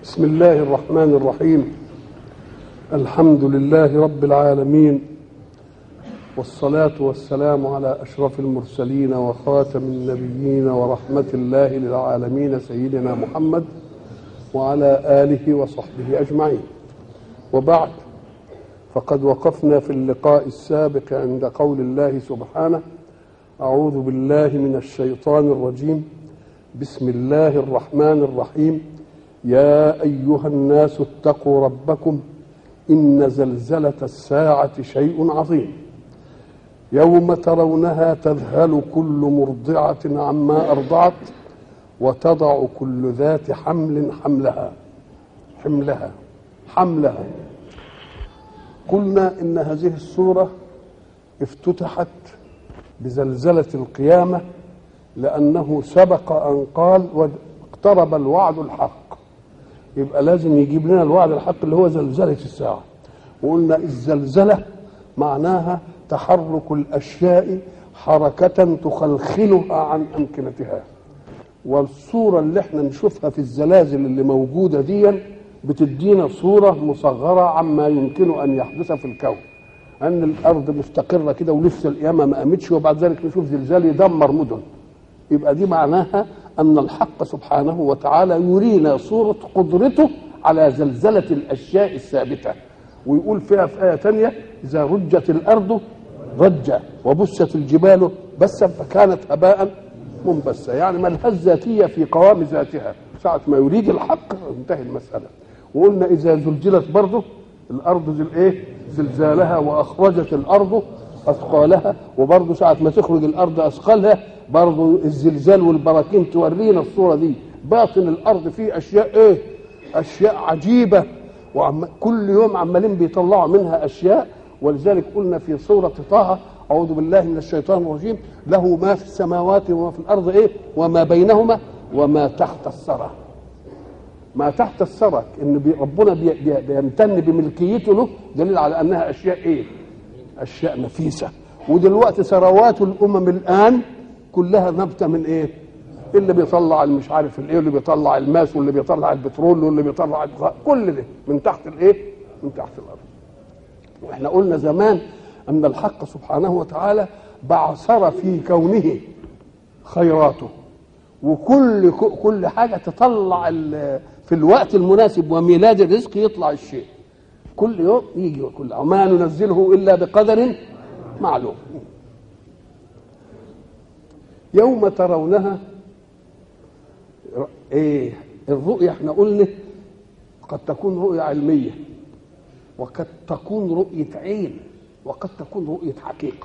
بسم الله الرحمن الرحيم الحمد لله رب العالمين والصلاة والسلام على أشرف المرسلين وخاتم النبيين ورحمة الله للعالمين سيدنا محمد وعلى آله وصحبه أجمعين وبعد فقد وقفنا في اللقاء السابق عند قول الله سبحانه أعوذ بالله من الشيطان الرجيم بسم الله الرحمن الرحيم يا أيها الناس اتقوا ربكم إن زلزلة الساعة شيء عظيم يوم ترونها تذهل كل مرضعة عما أرضعت وتضع كل ذات حمل حملها حملها حملها قلنا إن هذه السورة افتتحت بزلزلة القيامة لأنه سبق أن قال واقترب الوعد الحق يبقى لازم يجيب لنا الوعد الحق اللي هو زلزلة الساعة وقلنا الزلزلة معناها تحرك الأشياء حركة تخلخلها عن أمكنتها والصورة اللي احنا نشوفها في الزلازل اللي موجودة دي بتدينا صورة مصغرة عما يمكن أن يحدث في الكون أن الأرض مستقرة كده ولسه القيامة ما قامتش وبعد ذلك نشوف زلزال يدمر مدن يبقى دي معناها أن الحق سبحانه وتعالى يرينا صورة قدرته على زلزلة الأشياء الثابتة ويقول فيها في آية تانية إذا رجت الأرض رجة وبست الجبال بسا فكانت هباء منبسة يعني ملهاش ذاتية في قوام ذاتها ساعة ما يريد الحق انتهي المسألة وقلنا إذا زلزلت برضه الأرض زل إيه زلزالها وأخرجت الأرض أثقالها وبرضه ساعة ما تخرج الأرض أثقالها برضه الزلزال والبراكين تورينا الصورة دي باطن الأرض فيه أشياء إيه أشياء عجيبة وعم كل يوم عمالين بيطلعوا منها أشياء ولذلك قلنا في سورة طه أعوذ بالله من الشيطان الرجيم له ما في السماوات وما في الأرض إيه وما بينهما وما تحت الثرى ما تحت الثرى ان بي ربنا بي بي بيمتن بملكيته له دليل على انها اشياء ايه؟ اشياء نفيسه ودلوقتي ثروات الامم الان كلها نبته من ايه؟ اللي بيطلع مش عارف الايه واللي بيطلع الماس واللي بيطلع البترول واللي بيطلع كل ده من تحت الايه؟ من تحت الارض. واحنا قلنا زمان ان الحق سبحانه وتعالى بعثر في كونه خيراته وكل كل حاجه تطلع في الوقت المناسب وميلاد الرزق يطلع الشيء كل يوم يجي كل وما ننزله الا بقدر معلوم يوم ترونها ايه الرؤيا احنا قلنا قد تكون رؤيا علميه وقد تكون رؤيه عين وقد تكون رؤيه حقيقه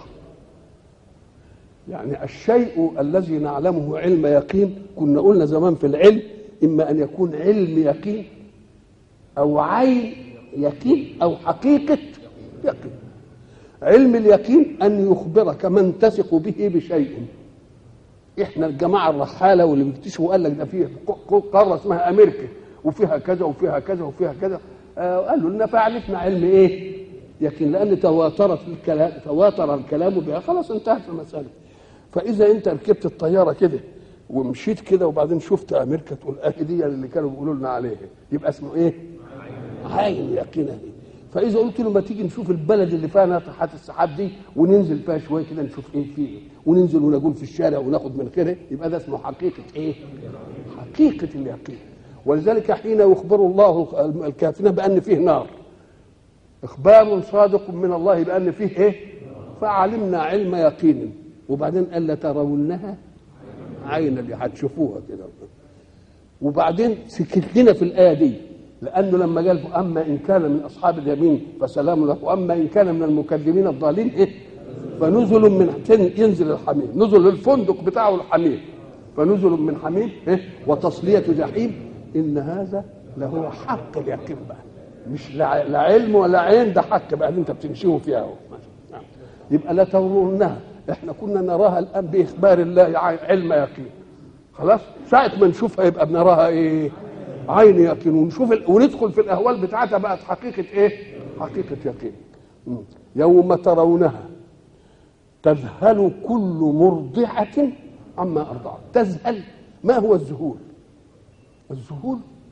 يعني الشيء الذي نعلمه علم يقين كنا قلنا زمان في العلم اما ان يكون علم يقين او عين يقين او حقيقه يقين علم اليقين ان يخبرك من تثق به بشيء احنا الجماعه الرحاله واللي بيكتشفوا قال لك ده فيه قاره اسمها امريكا وفيها كذا وفيها كذا وفيها كذا آه قالوا لنا فعرفنا علم ايه يقين لان تواترت الكلام تواتر الكلام بها خلاص انتهت المساله فاذا انت ركبت الطياره كده ومشيت كده وبعدين شفت امريكا تقول اهي دي اللي كانوا بيقولوا لنا عليها يبقى اسمه ايه؟ عين يقينه دي فاذا قلت له ما تيجي نشوف البلد اللي فيها ناطحات السحاب دي وننزل فيها شويه كده نشوف ايه فيه وننزل ونقول في الشارع وناخد من كده يبقى ده اسمه حقيقه ايه؟ حقيقه اليقين ولذلك حين يخبر الله الكافرين بان فيه نار اخبار صادق من الله بان فيه ايه؟ فعلمنا علم يقين وبعدين قال لترونها عين اللي هتشوفوها كده وبعدين سكت لنا في الايه دي لانه لما قال اما ان كان من اصحاب اليمين فسلام له واما ان كان من المكذبين الضالين ايه فنزل من ينزل الحميم نزل الفندق بتاعه الحميم فنزل من حميم إيه؟ وتصليه جحيم ان هذا لهو حق اليقين بقى مش لا علم ولا عين ده حق بقى اللي انت بتمشيه فيها اهو يبقى لا ترونها احنا كنا نراها الان باخبار الله علم يقين خلاص ساعه ما نشوفها يبقى بنراها ايه عين يقين ونشوف ال... وندخل في الاهوال بتاعتها بقت حقيقه ايه حقيقه يقين يوم ترونها تذهل كل مرضعه عما ارضعت تذهل ما هو الذهول الذهول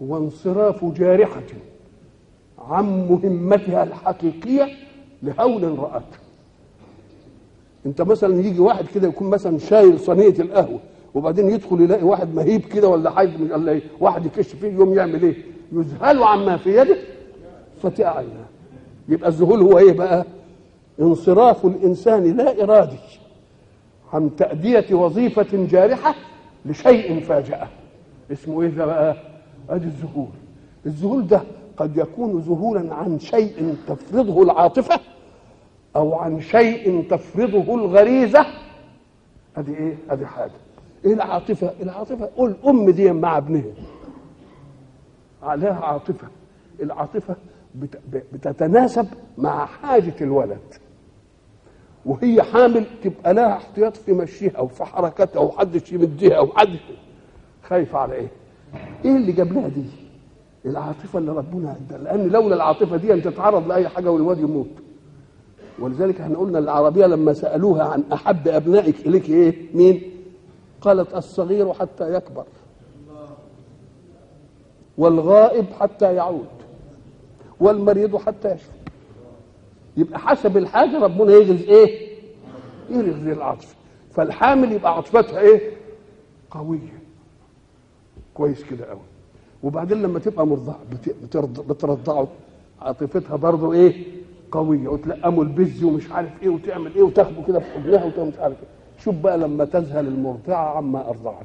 هو انصراف جارحة عن مهمتها الحقيقية لهول رأته انت مثلا يجي واحد كده يكون مثلا شايل صينيه القهوه وبعدين يدخل يلاقي واحد مهيب كده ولا حاجه من ولا ايه واحد يكش فيه يوم يعمل ايه يذهل عما في يده فتاع عيناه يبقى الذهول هو ايه بقى انصراف الانسان لا ارادي عن تأدية وظيفة جارحة لشيء فاجأه اسمه ايه ده بقى ادي الذهول الذهول ده قد يكون ذهولا عن شيء تفرضه العاطفه او عن شيء تفرضه الغريزه ادي ايه ادي حاجه ايه العاطفه العاطفه قول ام دي مع ابنها عليها عاطفه العاطفه بت- بتتناسب مع حاجه الولد وهي حامل تبقى لها احتياط في مشيها وفي حركتها ومحدش يمديها ومحدش خايفه على ايه؟ ايه اللي جاب لها دي؟ العاطفه اللي ربنا اداها لان لولا العاطفه دي ان تتعرض لاي حاجه والواد يموت ولذلك احنا قلنا العربيه لما سالوها عن احب ابنائك اليك ايه؟ مين؟ قالت الصغير حتى يكبر والغائب حتى يعود والمريض حتى يشفى يبقى حسب الحاجه ربنا يغرز ايه؟ يغرز العاطفه فالحامل يبقى عاطفتها ايه؟ قويه كويس كده قوي وبعدين لما تبقى مرضعه بت- بترض- بترضعه عاطفتها برضه ايه؟ قويه وتلقمه البز ومش عارف ايه وتعمل ايه وتاخده كده في حضنها وتعمل مش عارف ايه شوف بقى لما تذهل المرضعه عما ارضعت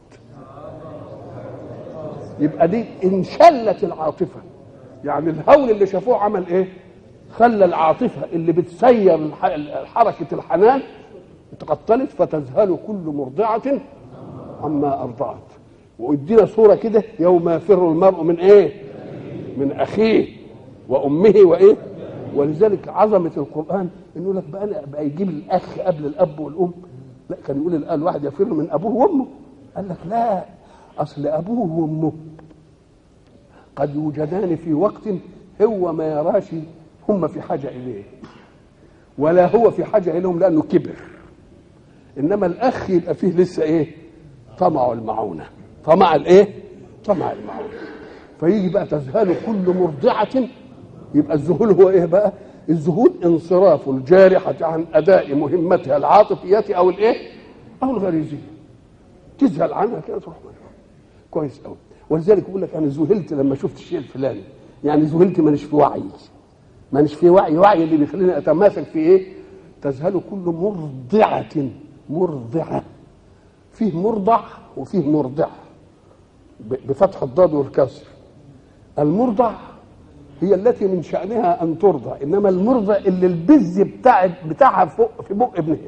يبقى دي انشلت العاطفه يعني الهول اللي شافوه عمل ايه؟ خلى العاطفه اللي بتسير الح- حركه الحنان تقتلت فتذهل كل مرضعه عما ارضعت وادينا صوره كده يوم يفر المرء من ايه؟ من اخيه وامه وايه؟ ولذلك عظمه القران انه يقول لك بقى أنا- بقى يجيب الاخ قبل الاب والام لا كان يقول الآن الواحد يفر من ابوه وامه قال لك لا اصل ابوه وامه قد يوجدان في وقت هو ما يراش هم في حاجه اليه ولا هو في حاجه اليهم لانه كبر انما الاخ يبقى فيه لسه ايه طمع المعونه طمع الايه طمع المعونه فيجي بقى تذهل كل مرضعه يبقى الذهول هو ايه بقى الذهول انصراف الجارحه عن اداء مهمتها العاطفيه او الايه او الغريزيه تذهل عنها كده تروح مجرى. كويس قوي ولذلك بيقول لك انا ذهلت لما شفت الشيء الفلاني يعني ذهلت مانيش في وعي مانيش في وعي وعي اللي بيخليني اتماسك في ايه تذهل كل مرضعه مرضعه فيه مرضع وفيه مرضع ب- بفتح الضاد والكسر المرضع هي التي من شأنها أن ترضع إنما المرضع اللي البز بتاع بتاعها فوق في بق ابنها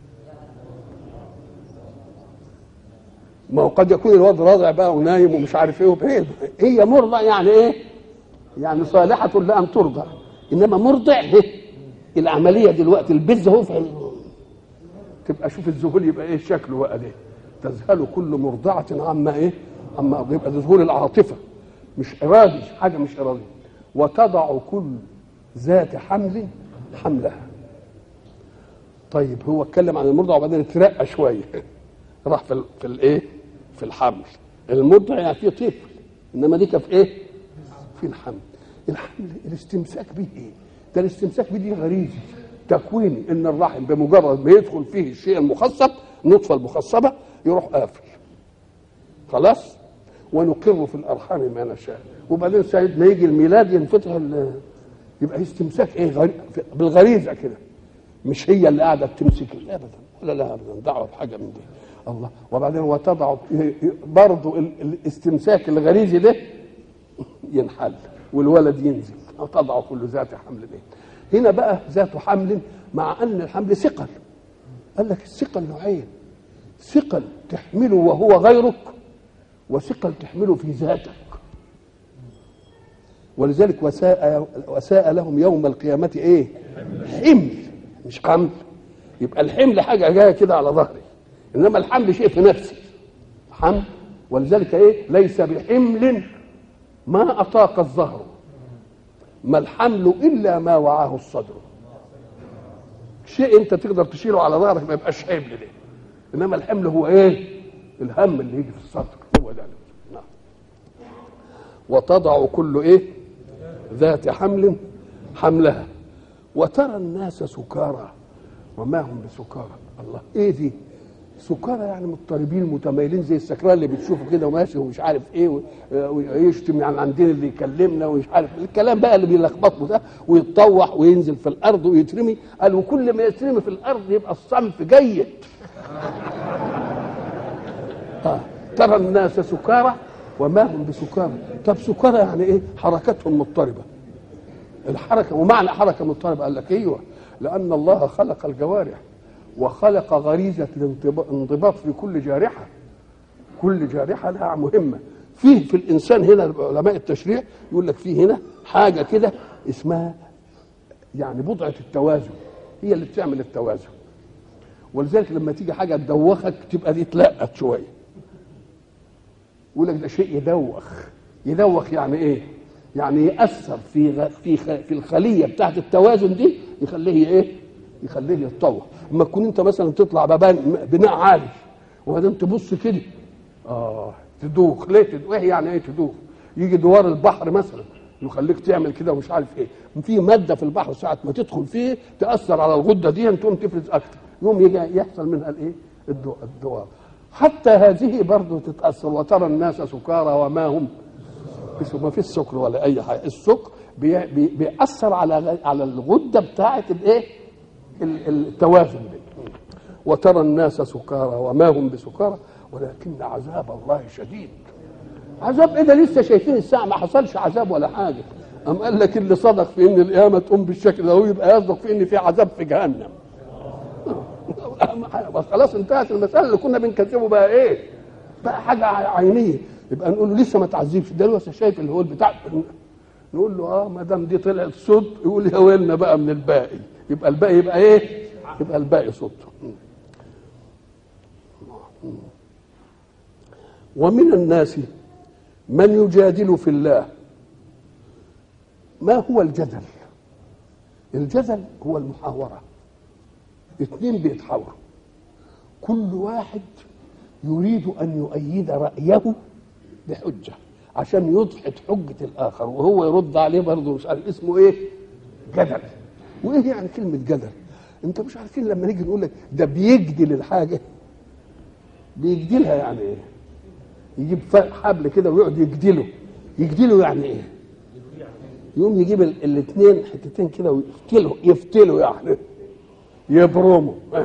ما هو قد يكون الواد راضع بقى ونايم ومش عارف ايه وبعيد هي مرضع يعني ايه؟ يعني صالحة لأن ترضع إنما مرضع هي العملية دلوقتي البز هو في تبقى شوف الذهول يبقى ايه شكله بقى ده تذهل كل مرضعة عما ايه عما يبقى ذهول العاطفة مش إرادي حاجة مش إرادية وتضع كل ذات حمل حملها طيب هو اتكلم عن المرضع وبعدين اترقى شوية راح في ال في الايه في الحمل المرضع يعني في طفل انما دي في ايه في الحمل الحمل الاستمساك به ايه ده الاستمساك به دي غريزي تكويني ان الرحم بمجرد ما يدخل فيه الشيء المخصب النطفه المخصبه يروح قافل خلاص ونقر في الارحام ما نشاء وبعدين ساعة ما يجي الميلاد ينفتح ال- يبقى استمساك ايه غري... بالغريزه كده مش هي اللي قاعده بتمسك ابدا ولا لا ابدا دعوه بحاجه من دي الله وبعدين وتضع برضه ال- الاستمساك الغريزي ده ينحل والولد ينزل وتضع كل ذات حمل به هنا بقى ذات حمل مع ان الحمل ثقل قال لك الثقل نوعين ثقل تحمله وهو غيرك وثقل تحمله في ذاتك ولذلك وساء وساء لهم يوم القيامة ايه؟ حمل مش حمل يبقى الحمل حاجة جاية كده على ظهري انما الحمل شيء في نفسي حمل ولذلك ايه؟ ليس بحمل ما أطاق الظهر ما الحمل إلا ما وعاه الصدر شيء انت تقدر تشيله على ظهرك ما يبقاش حمل ده انما الحمل هو ايه الهم اللي يجي في الصدر هو ده نعم وتضع كل ايه ذات حمل حملها وترى الناس سكارى وما هم بسكارى الله ايه دي سكارى يعني مضطربين متميلين زي السكران اللي بتشوفه كده وماشي ومش عارف ايه و- ويشتم عن عندنا اللي يكلمنا ومش عارف الكلام بقى اللي بيلخبطه ده ويتطوح وينزل في الارض ويترمي قال وكل ما يترمي في الارض يبقى الصنف جيد آه. ترى الناس سكارى وما هم بسكارى طب سكارى يعني ايه حركتهم مضطربه الحركه ومعنى حركه مضطربه قال لك ايوه لان الله خلق الجوارح وخلق غريزه الانضباط الانضباط في كل جارحه كل جارحه لها مهمه فيه في الانسان هنا علماء التشريع يقول لك فيه هنا حاجه كده اسمها يعني بضعه التوازن هي اللي بتعمل التوازن ولذلك لما تيجي حاجه تدوخك تبقى دي تلقت شويه يقول لك ده شيء يدوخ يدوخ يعني ايه يعني ياثر في غ... في خ... في الخليه بتاعت التوازن دي يخليه ايه يخليه يتطور اما تكون انت مثلا تطلع ببان بناء عالي وبعدين تبص كده اه تدوخ ليه تدوخ ايه يعني ايه تدوخ يجي دوار البحر مثلا يخليك تعمل كده ومش عارف ايه في ماده في البحر ساعه ما تدخل فيه تاثر على الغده دي تقوم تفرز اكتر يوم يجي يحصل منها الايه الدو- الدوار حتى هذه برضه تتاثر وترى الناس سكارى وما هم بس ما فيش سكر ولا اي حاجه السكر بي بي بيأثر على غ- على الغده بتاعه الايه ال- التوازن دي وترى الناس سكارى وما هم بسكارى ولكن عذاب الله شديد عذاب ايه ده لسه شايفين الساعه ما حصلش عذاب ولا حاجه أم قال لك اللي صدق في ان القيامه تقوم بالشكل ده يبقى يصدق في ان في عذاب في جهنم بس خلاص انتهت المساله اللي كنا بنكذبه بقى ايه؟ بقى حاجه عينيه يبقى نقول له لسه ما تعذبش ده لسه شايف اللي هو البتاع نقول له اه ما دام دي طلعت صوت يقول يا ويلنا بقى من الباقي يبقى الباقي يبقى ايه؟ يبقى الباقي صوت ومن الناس من يجادل في الله ما هو الجدل؟ الجدل هو المحاوره اثنين بيتحاوروا كل واحد يريد ان يؤيد رايه بحجه عشان يضحك حجه الاخر وهو يرد عليه برضه مش عارف اسمه ايه جدل وايه يعني كلمه جدل انت مش عارفين لما نيجي نقول لك ده بيجدل الحاجه بيجدلها يعني ايه يجيب ف- حبل كده ويقعد يجدله يجدله يعني ايه يقوم يجيب الاثنين حتتين كده ويفتله يفتله يعني يبرموا ها.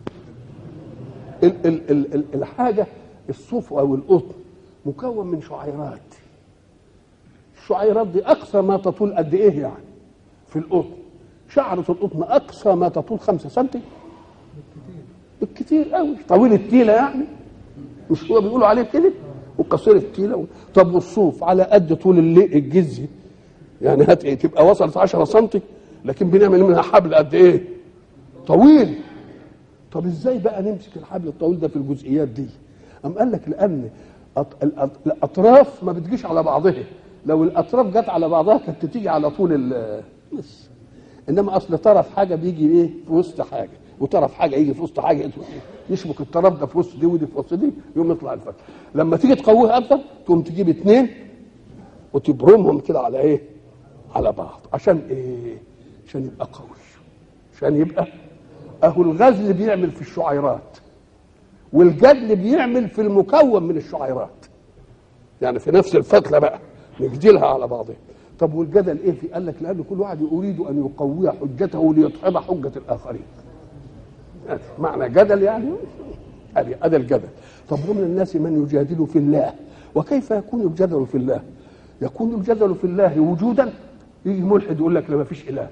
ال ال ال ال الحاجه الصوف او القطن مكون من شعيرات الشعيرات دي اقصى ما تطول قد ايه يعني في القطن شعرة القطن اقصى ما تطول خمسة سنتي بالكتير قوي طويل التيله يعني مش هو بيقولوا عليه كده وقصير التيله و... طب والصوف على قد طول اللي الجزي يعني هات ايه تبقى وصلت 10 سم لكن بنعمل منها حبل قد ايه طويل طب ازاي بقى نمسك الحبل الطويل ده في الجزئيات دي ام قال لك لان أط- الأط- الاطراف ما بتجيش على بعضها لو الاطراف جت على بعضها كانت تيجي على طول ال بس انما اصل طرف حاجه بيجي ايه في وسط حاجه وطرف حاجه يجي في وسط حاجه يشبك الطرف ده في وسط دي ودي في وسط دي يقوم يطلع الفرق لما تيجي تقويها اكتر تقوم تجيب اثنين وتبرمهم كده على ايه على بعض عشان ايه عشان يبقى قوي عشان يبقى اهو الغزل بيعمل في الشعيرات والجدل بيعمل في المكون من الشعيرات يعني في نفس الفتله بقى نجدلها على بعضها طب والجدل ايه في قال لك لان كل واحد يريد ان يقوي حجته ليدحض حجه الاخرين هذا معنى جدل يعني هذه هذا الجدل طب ومن الناس من يجادل في الله وكيف يكون الجدل في الله يكون الجدل في الله وجودا يجي ملحد يقول لك لا ما فيش اله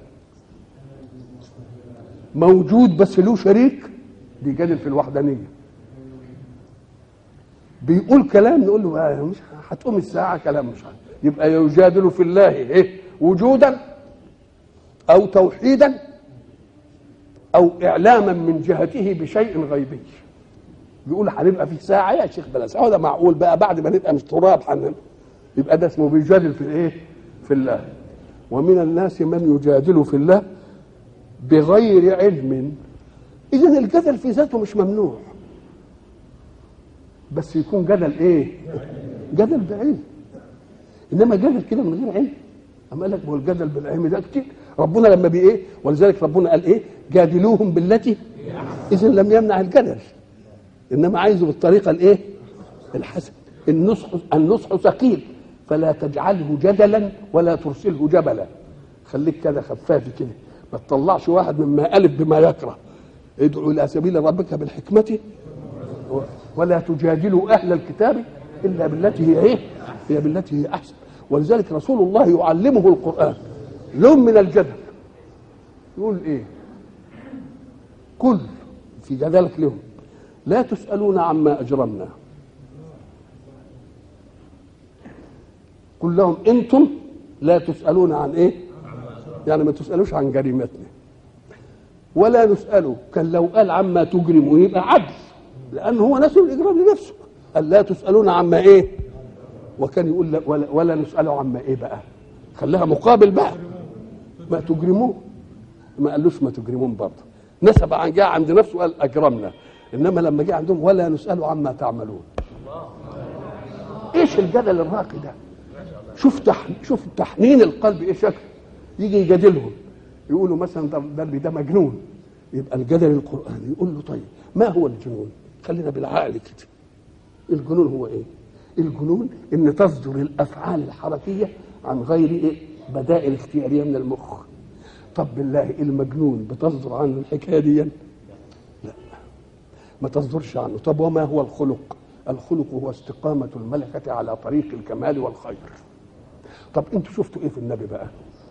موجود بس له شريك بيجادل في الوحدانيه بيقول كلام نقول له بقى مش هتقوم الساعه كلام مش عارف يبقى يجادل في الله ايه وجودا او توحيدا او اعلاما من جهته بشيء غيبي بيقول هنبقى في ساعه يا شيخ بلا ساعه ده معقول بقى بعد ما نبقى مش تراب حن يبقى ده اسمه بيجادل في الايه في الله ومن الناس من يجادل في الله بغير علم اذا الجدل في ذاته مش ممنوع بس يكون جدل ايه جدل بعلم انما جدل كده من غير علم اما قال لك ما هو الجدل بالعلم ده كتير ربنا لما بي ايه ولذلك ربنا قال ايه جادلوهم بالتي اذا لم يمنع الجدل انما عايزه بالطريقه الايه الحسن النصح النصح ثقيل فلا تجعله جدلا ولا ترسله جبلا خليك كده خفاف كده ما تطلعش واحد مما الف بما يكره ادعو الى سبيل ربك بالحكمه ولا تجادلوا اهل الكتاب الا بالتي هي ايه؟ هي بالتي هي احسن ولذلك رسول الله يعلمه القران لون من الجدل يقول ايه؟ كل في جدلك لهم لا تسالون عما اجرمنا قل لهم انتم لا تسالون عن ايه؟ يعني ما تسالوش عن جريمتنا ولا نساله كان لو قال عما تجرموا يبقى عدل لأنه هو نسل الإجرام لنفسه قال لا تسألون عما إيه وكان يقول لا ولا, ولا نسأله عما إيه بقى خلاها مقابل بقى ما تجرموه ما قالوش ما تجرمون برضه نسب عن جاء عند نفسه قال أجرمنا إنما لما جاء عندهم ولا نسأله عما تعملون إيش الجدل الراقي ده شوف تح... شوف تحنين القلب إيه شكل يجي يجادلهم يقولوا مثلا ده ده, ده مجنون يبقى الجدل القرآني يقول له طيب ما هو الجنون خلينا بالعقل كده الجنون هو ايه الجنون ان تصدر الافعال الحركيه عن غير إيه؟ بدائل اختياريه من المخ طب بالله المجنون بتصدر عنه الحكايه دي لا ما تصدرش عنه طب وما هو الخلق الخلق هو استقامة الملكة على طريق الكمال والخير طب انتوا شفتوا ايه في النبي بقى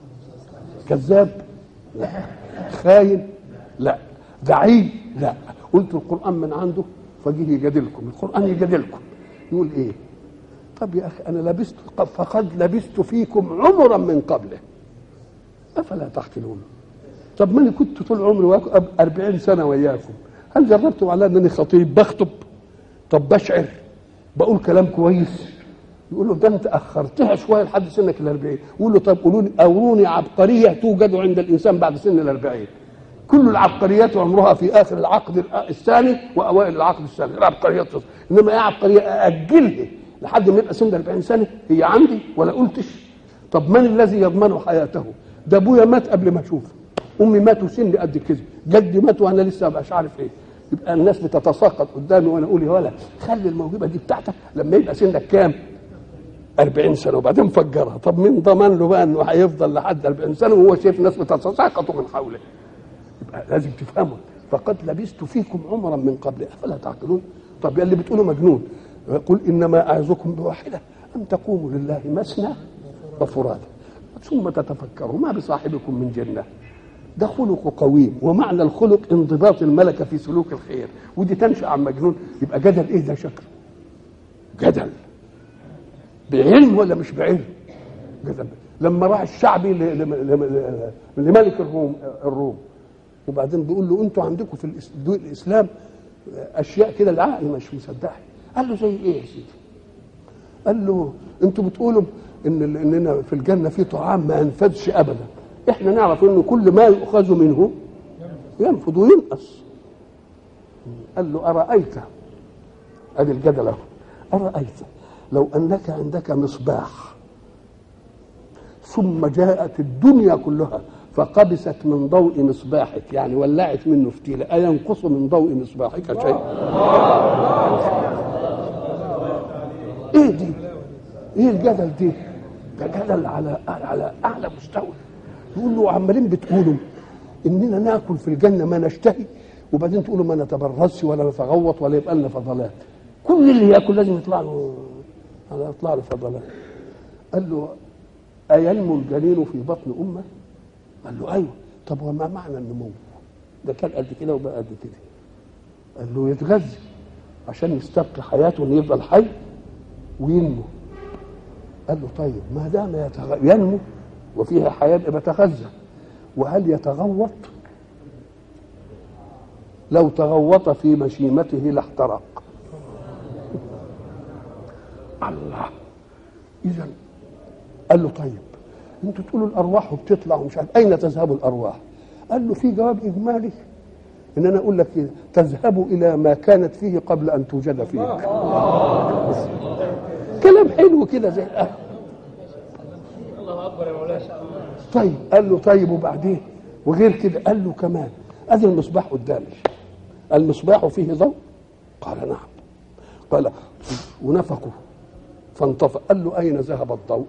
كذاب لا خاين لا دعي لا قلت القرآن من عنده فجيه يجادلكم القرآن يجادلكم يقول ايه طب يا اخي انا لبست فقد لبست فيكم عمرا من قبله افلا تعقلون طب ما انا كنت طول عمري واكم 40 سنه وياكم هل جربتم على انني خطيب بخطب طب بشعر بقول كلام كويس يقول له ده انت اخرتها شويه لحد سنك ال 40 يقول له طب قولوا لي اوروني عبقريه توجد عند الانسان بعد سن ال 40 كل العبقريات عمرها في اخر العقد الثاني واوائل العقد الثاني العبقريات تصل. انما ايه عبقريه ااجلها لحد ما يبقى سن 40 سنه هي عندي ولا قلتش طب من الذي يضمن حياته ده ابويا مات قبل ما اشوفه امي ماتوا سن قد كده جدي مات وانا لسه مش عارف ايه يبقى الناس بتتساقط قدامي وانا اقول يا ولا خلي الموهبه دي بتاعتك لما يبقى سنك كام 40 سنه وبعدين فجرها طب مين ضمن له بقى انه هيفضل لحد 40 سنه وهو شايف الناس بتتساقط من حوله يبقى لازم تفهموا فقد لبست فيكم عمرا من قبل افلا تعقلون طب يا اللي بتقولوا مجنون قل انما اعظكم بواحده ان تقوموا لله مثنى وفرادا ثم تتفكروا ما بصاحبكم من جنه ده خلق قويم ومعنى الخلق انضباط الملكه في سلوك الخير ودي تنشا عن مجنون يبقى جدل ايه ده شكل جدل بعلم ولا مش بعلم جدل لما راح الشعبي لملك الروم الروم وبعدين بيقول له انتوا عندكم في الاسلام اشياء كده العقل مش مصدقها قال له زي ايه يا سيدي قال له انتوا بتقولوا ان اننا في الجنه في طعام ما ينفذش ابدا احنا نعرف انه كل ما يؤخذ منه ينفذ وينقص قال له ارايت ادي الجدل اهو ارايت لو انك عندك مصباح ثم جاءت الدنيا كلها فقبست من ضوء مصباحك يعني ولعت منه فتيلة أينقص من ضوء مصباحك شيء ايه دي ايه الجدل دي ده جدل على على اعلى مستوى يقول له عمالين بتقولوا اننا ناكل في الجنه ما نشتهي وبعدين تقولوا ما نتبرزش ولا نتغوط ولا يبقى لنا فضلات كل اللي ياكل لازم يطلع له يطلع له فضلات قال له أينمو الجنين في بطن أمه؟ قال له أيوه طب وما معنى النمو؟ ده كان قد كده وبقى قد كده قال له يتغذى عشان يستبقي حياته انه يفضل حي وينمو قال له طيب ما دام يتغ... ينمو وفيها حياه يبقى يتغذى وهل يتغوط؟ لو تغوط في مشيمته لاحترق الله اذا قال له طيب انتوا تقولوا الارواح وبتطلع ومش عارف اين تذهب الارواح؟ قال له في جواب اجمالي ان انا اقول لك كده تذهب الى ما كانت فيه قبل ان توجد فيك كلام حلو كده زي الأهل طيب قال له طيب وبعدين وغير كده قال له كمان ادي المصباح قدامي المصباح فيه ضوء قال نعم قال ونفخه فانطفأ قال له أين ذهب الضوء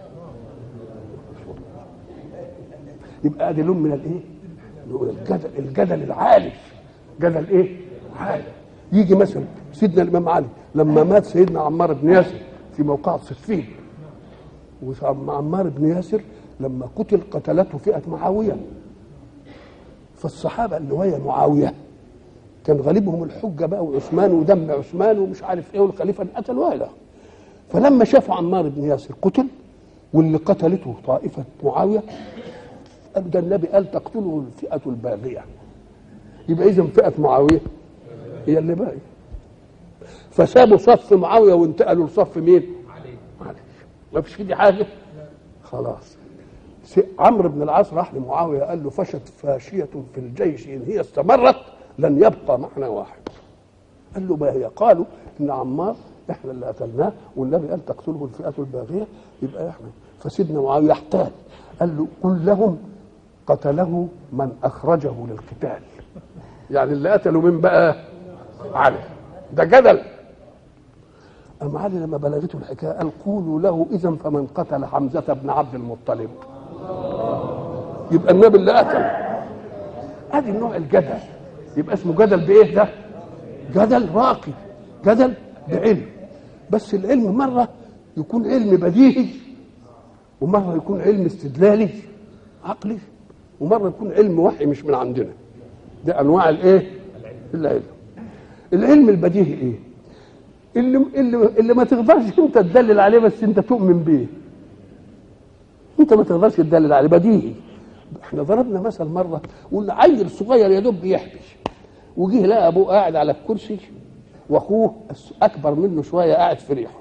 يبقى ادي لون من الايه نقول الجدل الجدل العالي جدل ايه عالي يجي مثلا سيدنا الامام علي لما مات سيدنا عمار بن ياسر في موقع صفين وعمار بن ياسر لما قتل قتلته فئه معاويه فالصحابه اللي ويا معاويه كان غالبهم الحجه بقى وعثمان ودم عثمان ومش عارف ايه والخليفه قتل ولا فلما شافوا عمار بن ياسر قتل واللي قتلته طائفه معاويه قال ده النبي قال تقتله الفئه الباغيه يبقى اذا فئه معاويه هي اللي باقيه فسابوا صف معاويه وانتقلوا لصف مين؟ علي ما فيش في دي حاجه خلاص عمرو بن العاص راح لمعاويه قال له فشت فاشيه في الجيش ان هي استمرت لن يبقى معنا واحد قال له ما هي قالوا ان عمار احنا اللي قتلناه والنبي قال تقتله الفئه الباغيه يبقى احنا فسيدنا معاويه احتال قال له قل لهم قتله من اخرجه للقتال يعني اللي قتلوا من بقى علي ده جدل أم علي لما بلغته الحكاية قال قولوا له إذا فمن قتل حمزة بن عبد المطلب يبقى النبي اللي قتل ادي نوع الجدل يبقى اسمه جدل بايه ده جدل راقي جدل بعلم بس العلم مره يكون علم بديهي ومره يكون علم استدلالي عقلي ومره يكون علم وحي مش من عندنا ده انواع الايه العلم العلم البديهي ايه اللي اللي اللي ما تقدرش انت تدلل عليه بس انت تؤمن بيه انت ما تقدرش تدلل عليه بديهي احنا ضربنا مثل مره قلنا عيل صغير يا دوب بيحبي وجه لقى ابوه قاعد على الكرسي واخوه اكبر منه شويه قاعد في ريحه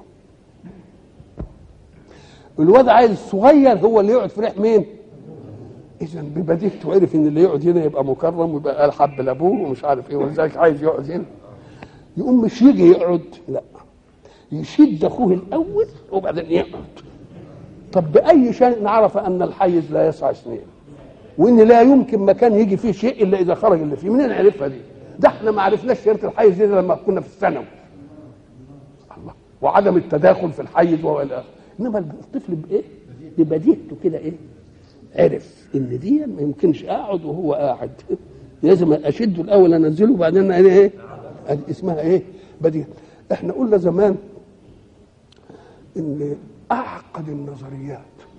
الواد عيل الصغير هو اللي يقعد في ريح مين اذا ببديهته عرف ان اللي يقعد هنا يبقى مكرم ويبقى قال حب لابوه ومش عارف ايه ولذلك عايز يقعد هنا يقوم مش يجي يقعد لا يشد اخوه الاول وبعدين يقعد طب باي شيء نعرف ان الحيز لا يسع اثنين وان لا يمكن مكان يجي فيه شيء الا اذا خرج اللي فيه منين نعرفها دي ده احنا ما عرفناش شرط الحيز دي لما كنا في الثانوي الله وعدم التداخل في الحيز والى اخره انما الطفل بايه ببديهته كده ايه عرف ان دي ما يمكنش اقعد وهو قاعد لازم اشده الاول انزله وبعدين انا ايه اسمها ايه بديهه احنا قلنا زمان ان اعقد النظريات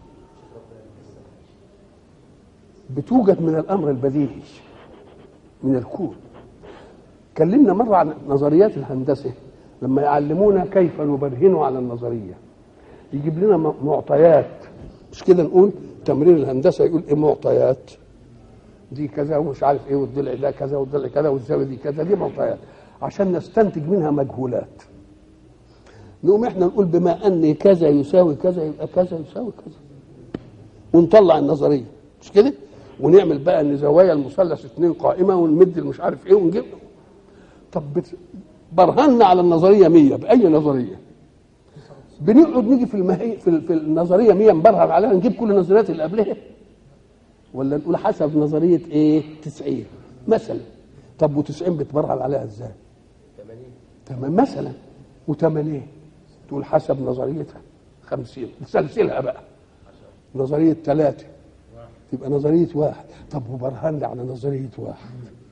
بتوجد من الامر البديهي من الكون كلمنا مره عن نظريات الهندسه لما يعلمونا كيف نبرهن على النظريه يجيب لنا معطيات مش كده نقول تمرين الهندسه يقول ايه معطيات دي كذا ومش عارف ايه والضلع ده كذا والضلع كذا والزاويه دي كذا دي معطيات عشان نستنتج منها مجهولات نقوم احنا نقول بما ان كذا يساوي كذا يبقى كذا يساوي كذا ونطلع النظريه مش كده ونعمل بقى ان زوايا المثلث اثنين قائمه ونمد مش عارف ايه ونجيب طب برهنا على النظريه 100 باي نظريه بنقعد نيجي في المهي في, في النظريه 100 نبرهن عليها نجيب كل النظريات اللي قبلها ولا نقول حسب نظريه ايه 90 مثلا طب و90 بتبرهن عليها ازاي 80 تمام مثلا و80 تقول حسب نظريتها 50 تسلسلها بقى نظريه ثلاثه تبقى نظريه واحد طب وبرهن لي على نظريه واحد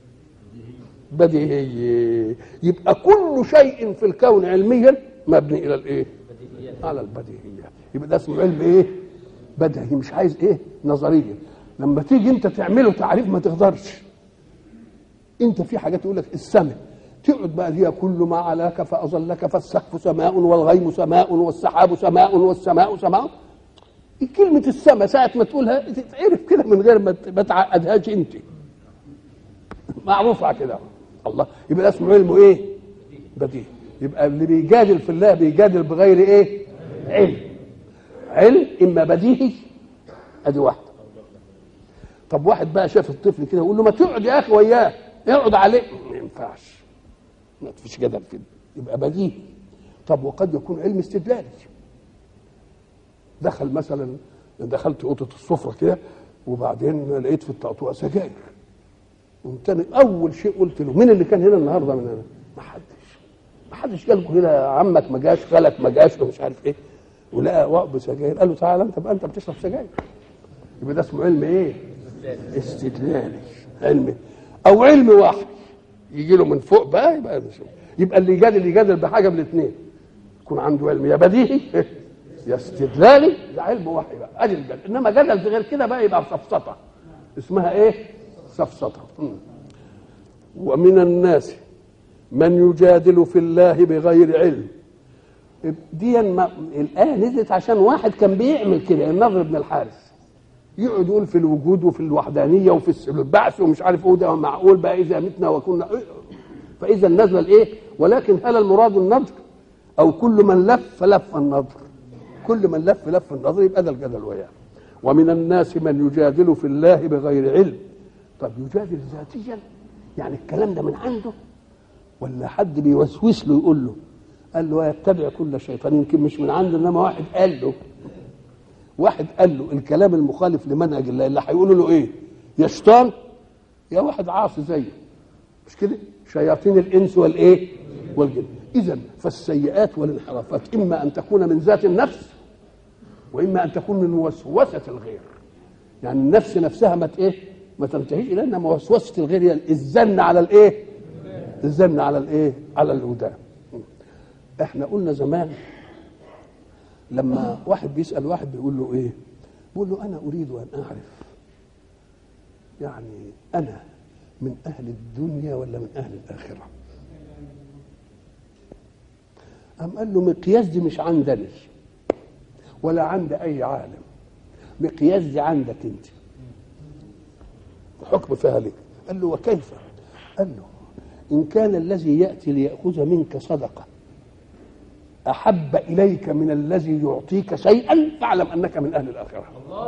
بديهي يبقى كل شيء في الكون علميا مبني الى الايه؟ على البديهيات يبقى ده اسمه علم ايه؟ بديهي مش عايز ايه؟ نظريه لما تيجي انت تعمله تعريف ما تقدرش انت في حاجات يقول لك السماء تقعد بقى هي كل ما علاك فاظلك فالسقف سماء والغيم سماء والسحاب سماء والسماء سماء كلمة السماء ساعة ما تقولها تتعرف كده من غير ما تعقدهاش انت معروفة كده الله يبقى ده اسمه علمه ايه؟ بديهي يبقى اللي بيجادل في الله بيجادل بغير ايه؟ علم علم اما بديهي ادي واحده طب واحد بقى شاف الطفل كده يقول له ما تقعد يا اخي وياه اقعد عليه ما ينفعش ما فيش جدل كده يبقى بديهي طب وقد يكون علم استدلالي دخل مثلا دخلت اوضه السفره كده وبعدين لقيت في الطقطوقه سجاير قمت انا اول شيء قلت له مين اللي كان هنا النهارده من هنا؟ ما حدش ما حدش قال له كده عمك ما جاش خالك ما جاش ومش عارف ايه ولقى وقب سجاير قال له تعالى انت بقى انت بتشرب سجاير يبقى ده اسمه علم ايه؟ استدلالي علم او علم واحد يجي له من فوق بقى يبقى مش يبقى اللي يجادل يجادل بحاجه من الاثنين يكون عنده علم يا بديهي يا استدلالي ده علم وحي بقى ادي الجدل انما جدل في غير كده بقى يبقى سفسطه اسمها ايه؟ سفسطه مم. ومن الناس من يجادل في الله بغير علم دي ما الآية نزلت عشان واحد كان بيعمل كده النضر بن الحارث يقعد يقول في الوجود وفي الوحدانية وفي البعث ومش عارف ايه ده معقول بقى إذا متنا وكنا فإذا نزل الإيه ولكن هل المراد النضر أو كل من لف لف النضر كل من لف لف النضر يبقى ده الجدل وياه ومن الناس من يجادل في الله بغير علم طب يجادل ذاتيا يعني الكلام ده من عنده ولا حد بيوسوس له يقول له قال له يتبع كل شيطان يمكن مش من عنده انما واحد قال له واحد قال له الكلام المخالف لمنهج الله اللي هيقولوا له ايه يا شيطان يا واحد عاصي زيه مش كده شياطين الانس والايه والجن اذا فالسيئات والانحرافات اما ان تكون من ذات النفس واما ان تكون من وسوسه الغير يعني النفس نفسها ما ايه ما تنتهيش الى انما وسوسه الغير هي الزن على الايه الزن على الايه على الهداه احنا قلنا زمان لما واحد بيسال واحد بيقول له ايه بيقول له انا اريد ان اعرف يعني انا من اهل الدنيا ولا من اهل الاخره قام قال له مقياس دي مش عندني ولا عند اي عالم مقياس دي عندك انت حكم فيها لك قال له وكيف قال له ان كان الذي ياتي لياخذ منك صدقه احب اليك من الذي يعطيك شيئا فاعلم انك من اهل الاخره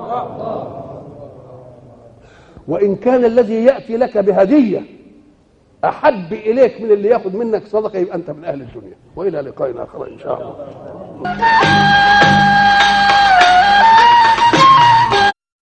وان كان الذي ياتي لك بهديه احب اليك من اللي ياخذ منك صدقه يبقى انت من اهل الدنيا والى لقاء اخر ان شاء الله